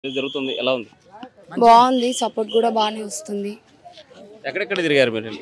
ఇది జరుగుతుంది ఎలా ఉంది బాగుంది సపోర్ట్ కూడా బాగానే వస్తుంది ఎక్కడెక్కడ తిరిగారు మీరు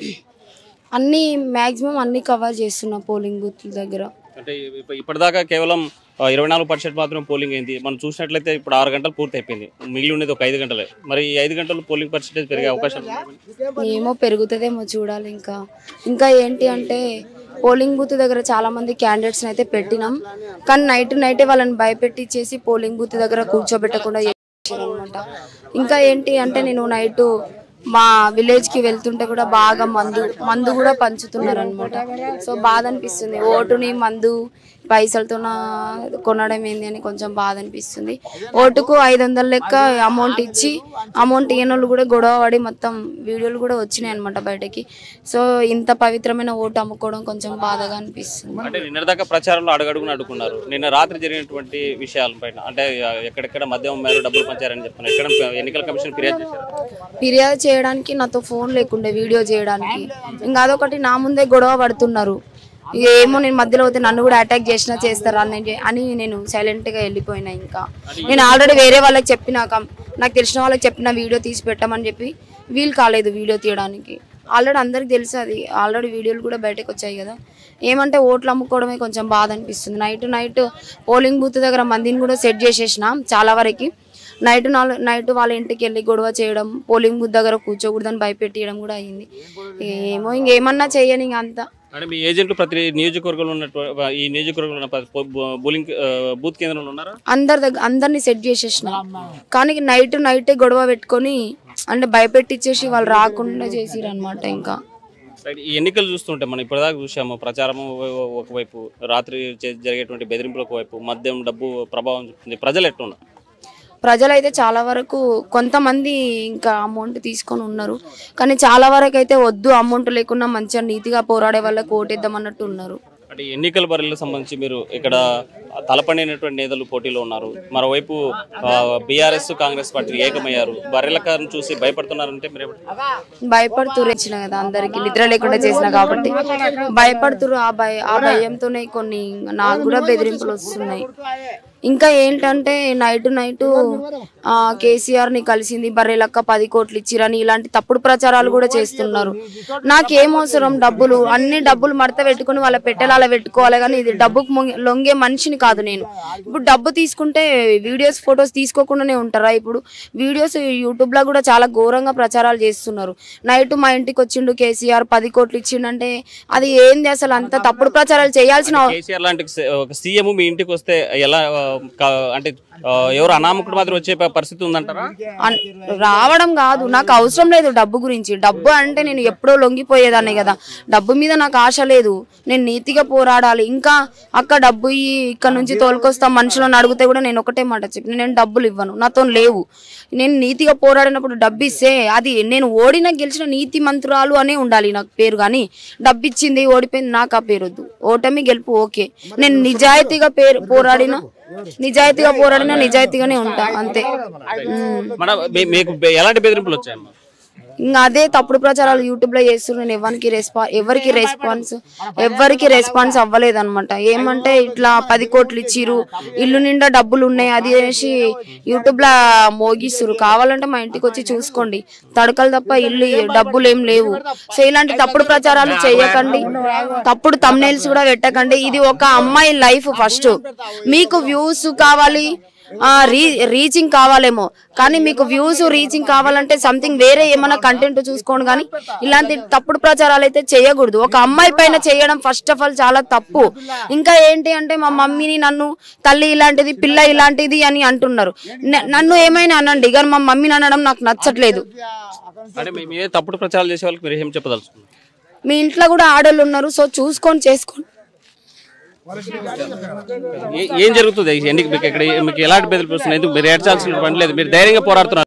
అన్ని మ్యాక్సిమం అన్ని కవర్ చేస్తున్నా పోలింగ్ బూత్ల దగ్గర అంటే ఇప్ప- ఇప్పటిదాకా కేవలం ఆ, ఇరవై నాలుగు పర్సెంట్ మాత్రం పోలింగ్ అయింది మనం చూసినట్లయితే ఇప్పుడు ఆరు గంటలు పూర్తి అయిపోయింది మిగిలి ఉండేది ఒక ఐదు గంటలే మరి ఈ ఐదు గంటలు పోలింగ్ పర్సెంటేజ్ పెరిగే అవకాశం ఉందా? ఏమో పెరుగుతుందేమో చూడాలి ఇంకా ఇంకా ఏంటి అంటే పోలింగ్ బూత్ దగ్గర చాలా మంది క్యాండిడేట్స్ అయితే పెట్టినాం కానీ నైట్ నైటే వాళ్ళని భయపెట్టించేసి పోలింగ్ బూత్ దగ్గర కూర్చోబెట్టకుండా అనమాట ఇంకా ఏంటి అంటే నేను నైట్ మా విలేజ్ కి వెళ్తుంటే కూడా బాగా మందు మందు కూడా పంచుతున్నారు అనమాట సో బాధ అనిపిస్తుంది ఓటుని మందు పైసలతో కొనడం ఏంది అని కొంచెం బాధ అనిపిస్తుంది ఓటుకు ఐదు వందల లెక్క అమౌంట్ ఇచ్చి అమౌంట్ ఇయ్యని వాళ్ళు కూడా గొడవ పడి మొత్తం వీడియోలు కూడా వచ్చినాయి అనమాట బయటకి సో ఇంత పవిత్రమైన ఓటు అమ్ముకోవడం కొంచెం బాధగా అనిపిస్తుంది అంటే నిన్నటిదాకా ప్రచారంలో అడుగడుగున అడుగున్నారు నిన్న రాత్రి జరిగినటువంటి విషయాలపైన అంటే ఆ, ఎక్కడెక్కడ మద్యం మేర డబ్బులు పంచారని చెప్తున్నారు ఎక్కడ ఎన్నికల కమిషన్ ఫిర్యాదు చేశారు ఫిర్యాదు చేయడానికి నాతో ఫోన్ లేకుండే వీడియో చేయడానికి ఇంకా అదొకటి నా ముందే గొడవ పడుతున్నారు ఇక ఏమో నేను మధ్యలో పోతే నన్ను కూడా అటాక్ చేసినా చేస్తారు అని అని నేను సైలెంట్ గా వెళ్ళిపోయినా ఇంకా నేను ఆల్రెడీ వేరే వాళ్ళకి చెప్పిన కం- నాకు తెలిసిన వాళ్ళకి చెప్పిన వీడియో తీసి పెట్టమని చెప్పి వీలు కాలేదు వీడియో తీయడానికి ఆల్రెడీ అందరికి తెలుసు అది ఆల్రెడీ వీడియోలు కూడా బయటకు వచ్చాయి కదా ఏమంటే ఓట్లు అమ్ముకోవడమే కొంచెం బాధ అనిపిస్తుంది నైట్ నైట్ పోలింగ్ బూత్ దగ్గర మందిని కూడా సెట్ చేసేసిన చాలా వరకు నైట్ నాలుగు నైట్ వాళ్ళ ఇంటికి వెళ్ళి గొడవ చేయడం పోలింగ్ బూత్ దగ్గర కూర్చోకూడదని భయపెట్టియడం కూడా అయింది ఏమో ఇంకేమన్నా చెయ్యని ఇంక అంతా అంటే మీ ఏజెంట్లు ప్రతి నియోజకవర్గంలో ఉన్నట్టు ఈ నియోజకవర్గంలో ఉన్న ప్రతి పో- బో- బోలింగ్ ఆ, బూత్ కేంద్రంలో ఉన్నారా అందరి దగ్గర అందరినీ సెట్ చేసేసిన కానీ నైట్ నైటే గొడవ పెట్టుకొని అంటే భయపెట్టించేసి వాళ్ళు రాకుండా చేసిరు అనమాట ఇంకా రైట్. ఈ ఎన్నికలు చూస్తుంటే మనం ఇప్పటిదాకా చూసాము ప్రచారము ఓ- ఒకవైపు రాత్రి చే- జరిగేటువంటి బెదిరింపులు ఒకవైపు మద్యం డబ్బు ప్రభావం చూపుతుంది ప్రజలు ఎట్లున్నారు ప్రజలైతే చాలా వరకు కొంతమంది ఇంకా అమౌంట్ తీసుకొని ఉన్నారు కానీ చాలా వరకు అయితే వద్దు అమౌంట్ లేకుండా మంచిగా నీతిగా పోరాడే వాళ్ళకి ఓటేద్దాం అన్నట్టు ఉన్నారు అంటే ఈ ఎన్నికల బరిలకు సంబంధించి మీరు ఇక్కడ తలపడినటువంటి నేతలు పోటీలో ఉన్నారు మరోవైపు బీఆర్ఎస్ కాంగ్రెస్ పార్టీ ఏకమయ్యారు బర్రెలకారుని చూసి భయపడుతున్నారంటే మీరు ఏమంటారు? భయపడుతురు ఇచ్చిన కదా అందరికి నిద్ర లేకుండా చేసిన కాబట్టి భయపడుతురు ఆ భయ ఆ భయంతోనే కొన్ని నాకు కూడా బెదిరింపులు వస్తున్నాయి ఇంకా ఏంటంటే నైట్ నైట్ కేసీఆర్ ని కలిసింది బర్రెలక్క పది కోట్లు ఇచ్చిరని ఇలాంటి తప్పుడు ప్రచారాలు కూడా చేస్తున్నారు నాకేం అవసరం డబ్బులు అన్ని డబ్బులు మడత పెట్టుకుని వాళ్ళ పెట్టెలు అలా పెట్టుకోవాలి కానీ ఇది డబ్బుకు మొంగి- లొంగే మనిషిని కాదు నేను ఇప్పుడు డబ్బు తీసుకుంటే వీడియోస్ ఫొటోస్ తీసుకోకుండానే ఉంటారా ఇప్పుడు వీడియోస్ యూట్యూబ్ లో కూడా చాలా ఘోరంగా ప్రచారాలు చేస్తున్నారు నైట్ మా ఇంటికి వచ్చిండు కేసీఆర్ పది కోట్లు ఇచ్చిండంటే అది ఏంది అసలు అంత తప్పుడు ప్రచారాలు చేయాల్సిన అవ- కేసీఆర్ లాంటి స- ఒక సీఎం మీ ఇంటికి వస్తే ఎలా ఆ, కా- అంటే ఆ, ఎవరు అనామకుడు మాత్రం వచ్చే ప- పరిస్థితి ఉందంటారా అన్- రావడం కాదు నాకు అవసరం లేదు డబ్బు గురించి డబ్బు అంటే నేను ఎప్పుడో లొంగిపోయేదాన్ని కదా డబ్బు మీద నాకు ఆశ లేదు నేను నీతిగా పోరాడాలి ఇంకా అక్క డబ్బు ఇయ్యి ఇక్కడ నుంచి తోలుకొస్తాం మనుషులను అడిగితే కూడా నేను ఒకటే మాట చెప్పిన నేను డబ్బులు ఇవ్వను నాతో లేవు నేను నీతిగా పోరాడినప్పుడు డబ్బు ఇస్తే అది నేను ఓడిన గెలిచిన నీతి మంత్రాలు అనే ఉండాలి నాకు పేరు కానీ డబ్బు ఇచ్చింది ఓడిపోయింది నాకు ఆ పేరు వద్దు ఓటమి గెలుపు ఓకే నేను నిజాయితీగా పేరు పోరాడిన నిజాయితీగా పోరాడినా నిజాయితీగానే ఉంటా అంతే ఉమ్. మన మీ- మీకు బె- ఎలాంటి బెదిరింపులు వచ్చాయమ్మా ఇంకా అదే తప్పుడు ప్రచారాలు యూట్యూబ్ లో చేస్తున్నారు నేను ఎవరికి రెస్పా ఎవరికి రెస్పాన్స్ ఎవరికి రెస్పాన్స్ అవ్వలేదన్నమాట ఏమంటే ఇట్లా పది కోట్లు ఇచ్చిరు ఇల్లు నిండా డబ్బులు ఉన్నాయి అది అనేసి యూట్యూబ్ లో మోగిస్తురు కావాలంటే మా ఇంటికి వచ్చి చూసుకోండి తడకలు తప్ప ఇల్లు డబ్బులు ఏం లేవు సో ఇలాంటి తప్పుడు ప్రచారాలు చేయకండి తప్పుడు తమ్నైల్స్ కూడా పెట్టకండి ఇది ఒక అమ్మాయి లైఫ్ ఫస్ట్ మీకు వ్యూస్ కావాలి ఆ, రీ రీచింగ్ కావాలేమో కానీ మీకు వ్యూస్ రీచింగ్ కావాలంటే సంథింగ్ వేరే ఏమైనా కంటెంట్ చూసుకోండి కానీ ఇలాంటి తప్పుడు ప్రచారాలు అయితే చేయకూడదు ఒక అమ్మాయి పైన చేయడం ఫస్ట్ ఆఫ్ ఆల్ చాలా తప్పు ఇంకా ఏంటి అంటే మా మమ్మీని నన్ను తల్లి ఇలాంటిది పిల్ల ఇలాంటిది అని అంటున్నారు న- నన్ను ఏమైనా అనండి కానీ మా మమ్మీని అనడం నాకు నచ్చట్లేదు అంటే మీ మీద తప్పుడు ప్రచారాలు చేసే వాళ్ళకి మీరు ఏం చెప్పదలుచుకున్నారు మీ ఇంట్లో కూడా ఆడోళ్ళు ఉన్నారు సో చూసుకొని చేసుకోండి ఏ- ఏం జరుగుతుంది ఈ ఎన్నిక మీకు ఇక్కడ మీకు ఎలాంటి బెదిరింపులు వస్తున్నాయి ఎందుకు మీరు ఏడ్చాల్సిన పని లేదు మీరు ధైర్యంగా పోరాడుతున్నారు